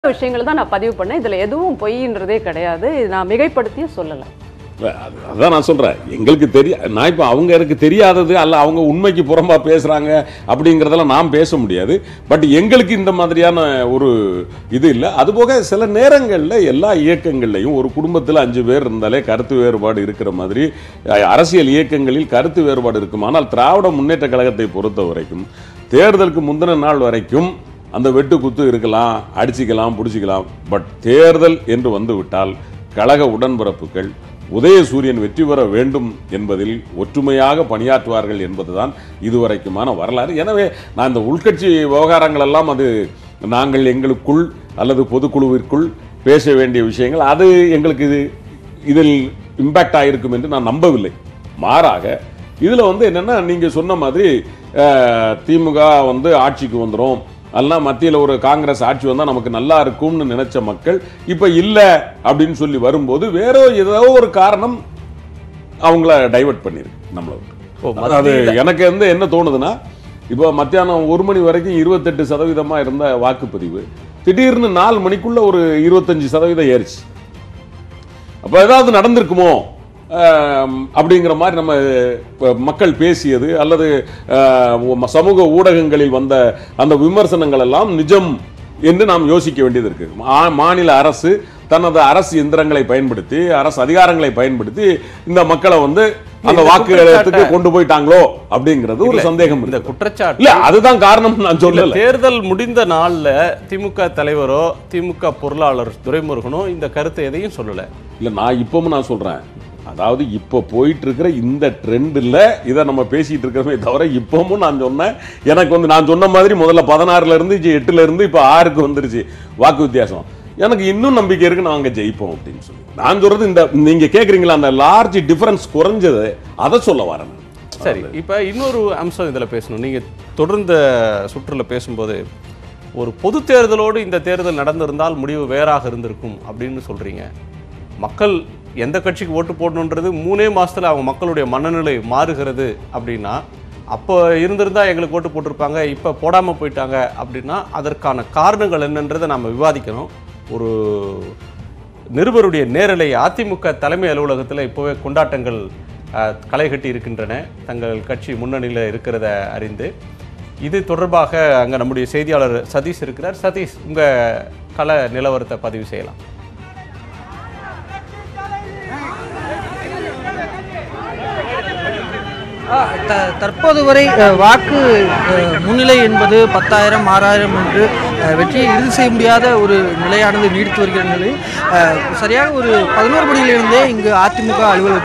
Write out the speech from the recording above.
விஷயங்கள் தான் நான் பதிவு பண்ணேன் இதுல எதுவும் பொய்ன்றதே கிடையாது இது நான் மிகைப்படுத்தியும் சொல்லலை அது- அதான் நான் சொல்றேன் எங்களுக்கு தெரிய நான் இப்போ அவங்க எனக்கு தெரியாதது அல்ல அவங்க உண்மைக்கு புறம்பா பேசுறாங்க அப்படிங்கிறதெல்லாம் நாம் பேச முடியாது பட் எங்களுக்கு இந்த மாதிரியான ஒரு இது இல்லை அதுபோக சில நேரங்களில் எல்லா இயக்கங்கள்லையும் ஒரு குடும்பத்தில் அஞ்சு பேர் இருந்தாலே கருத்து வேறுபாடு இருக்கிற மாதிரி அஹ், அரசியல் இயக்கங்களில் கருத்து வேறுபாடு இருக்கும் ஆனால் திராவிட முன்னேற்ற கழகத்தை பொறுத்த வரைக்கும் தேர்தலுக்கு முந்தின நாள் வரைக்கும் அந்த வெட்டு குத்து இருக்கலாம் அடிச்சுக்கலாம் பிடிச்சிக்கலாம் பட் தேர்தல் என்று வந்து விட்டால் கழக உடன்பிறப்புகள் உதயசூரியன் வெற்றி பெற வேண்டும் என்பதில் ஒற்றுமையாக பணியாற்றுவார்கள் என்பதுதான் இதுவரைக்குமான வரலாறு எனவே நான் இந்த உள்கட்சி விவகாரங்கள் எல்லாம் அது நாங்கள் எங்களுக்குள் அல்லது பொதுக்குழுவிற்குள் பேச வேண்டிய விஷயங்கள் அது எங்களுக்கு இது இதில் இம்பேக்ட் ஆகிருக்கும் என்று நான் நம்பவில்லை மாறாக இதில் வந்து என்னென்னா நீங்கள் சொன்ன மாதிரி அஹ், திமுக வந்து ஆட்சிக்கு வந்துடும் அதெல்லாம் மத்தியில் ஒரு காங்கிரஸ் ஆட்சி வந்தால் நமக்கு நல்லா இருக்கும்னு நினைச்ச மக்கள் இப்போ இல்லை அப்படின்னு சொல்லி வரும்போது வேற ஏதோ ஒரு காரணம் அவங்கள டைவர்ட் பண்ணியிருக்கு நம்மளை விட்டு ஓ, அது எனக்கு வந்து என்ன தோணுதுன்னா இப்போ மத்தியானம் ஒரு மணி வரைக்கும் இருபத்தெட்டு சதவீதமா இருந்த வாக்குப்பதிவு திடீர்னு நாலு மணிக்குள்ள ஒரு இருபத்தஞ்சு சதவீதம் ஏறிச்சு அப்போ ஏதாவது நடந்திருக்குமோ ஆம், அப்படிங்கிற மாதிரி நம்ம அஹ், மக்கள் பேசியது அல்லது அஹ், உ- சமூக ஊடகங்களில் வந்த அந்த விமர்சனங்கள் எல்லாம் நிஜம் என்று நாம் யோசிக்க வேண்டியது இருக்கு மா- மாநில அரசு தனது அரசு எந்திரங்களை பயன்படுத்தி அரசு அதிகாரங்களை பயன்படுத்தி இந்த மக்களை வந்து அந்த இந்த வாக்குகளுக்கு குற்றச்சாட்டை- கொண்டு போயிட்டாங்களோ அப்படிங்கிறது ஒரு சந்தேகம் இந்த இருக்கு குற்றச்சாட்டு இல்ல அதுதான் காரணம் நான் இல்ல, சொல்லல தேர்தல் முடிந்த நாள்ல திமுக தலைவரோ திமுக பொருளாளர் துரைமுருகனோ இந்த கருத்தை எதையும் சொல்லல இல்ல நான் இப்பவும் நான் சொல்றேன் அதாவது இப்போ போயிட்டு இருக்கிற இந்த ட்ரெண்டில் இதை நம்ம பேசிட்டு இருக்கிறோமே தவிர இப்பவும் நான் சொன்னேன் எனக்கு வந்து நான் சொன்ன மாதிரி முதல்ல பதினாறுல இருந்து இங்க எட்டுல இருந்து இப்போ ஆறுக்கு வந்துருச்சு வாக்கு வித்தியாசம் எனக்கு இன்னும் நம்பிக்கை இருக்கு நாங்க ஜெயிப்போம் அப்படின்னு சொல்லி நான் சொல்றது இந்த நீங்க கேக்குறீங்களா அந்த லார்ஜ் டிஃபரன்ஸ் குறைஞ்சது அதை சொல்ல வரேன் சரி இப்போ இன்னொரு அம்சம் இதில் பேசணும் நீங்கள் தொடர்ந்த சுற்றுல பேசும்போது ஒரு பொது தேர்தலோடு இந்த தேர்தல் நடந்திருந்தால் முடிவு வேறாக இருந்திருக்கும் அப்படின்னு சொல்கிறீங்க மக்கள் எந்த கட்சிக்கு ஓட்டு போடணுன்றது மூணே மாசத்துல அவங்க மக்களுடைய மனநிலை மாறுகிறது அப்படின்னா அப்போ இருந்திருந்தா எங்களுக்கு ஓட்டு போட்டிருப்பாங்க இப்போ போடாமல் போயிட்டாங்க அப்படின்னா அதற்கான காரணங்கள் என்னன்றதை நம்ம விவாதிக்கணும் ஒரு நிருபருடைய நேரலை அதிமுக தலைமை அலுவலகத்தில் இப்போவே கொண்டாட்டங்கள் அஹ், களை கட்டி இருக்கின்றன தங்கள் கட்சி முன்னணியில் இருக்கிறத அறிந்து இது தொடர்பாக அங்கே நம்முடைய செய்தியாளர் சதீஷ் இருக்கிறார் சதீஷ் உங்கள் கள நிலவரத்தை பதிவு செய்யலாம் ஆ, த- தற்போது வரை அ, வாக்கு அ, முன்னிலை என்பது பத்தாயிரம் ஆறாயிரம் என்று அ, வெற்றியை இறுதி செய்ய முடியாத ஒரு நிலையானது நீடித்து வருகிற நிலையில் அ, சரியாக ஒரு பதினோரு மணியிலிருந்தே இங்கு அதிமுக அலுவலகம்